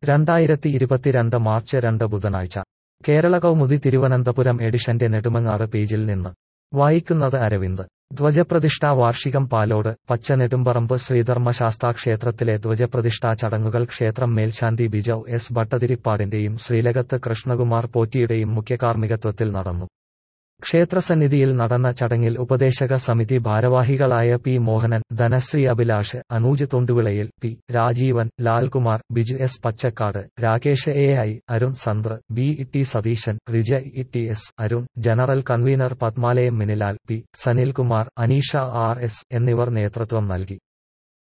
രണ്ടായിരത്തി ഇരുപത്തിരണ്ട് മാർച്ച് രണ്ട് ബുധനാഴ്ച കേരള കൗമുദി തിരുവനന്തപുരം എഡിഷന്റെ നെടുമങ്ങാട് പേജിൽ നിന്ന് വായിക്കുന്നത് അരവിന്ദ് ധ്വജപ്രതിഷ്ഠാ വാർഷികം പാലോട് പച്ച നെടുമ്പറമ്പ് ശ്രീധർമ്മശാസ്താ ക്ഷേത്രത്തിലെ ധ്വജപ്രതിഷ്ഠാ ചടങ്ങുകൾ ക്ഷേത്രം മേൽശാന്തി ബിജൌ എസ് ഭട്ടതിരിപ്പാടിന്റെയും ശ്രീലകത്ത് കൃഷ്ണകുമാർ പോറ്റിയുടെയും മുഖ്യകാർമ്മികത്വത്തിൽ നടന്നു ക്ഷേത്രസന്നിധിയിൽ നടന്ന ചടങ്ങിൽ ഉപദേശക സമിതി ഭാരവാഹികളായ P Mohanan Dhanasree Abhilash Anuj Thonduvilayil P Rajeevan Lalkumar Biju S Pachakkad Rakesh A I Arun Sandra B T Satheesan Rija E T S Arun general convener Padmalayam Minilal P Sanilkumar Aneesha R S എന്നിവർ നേതൃത്വം നൽകി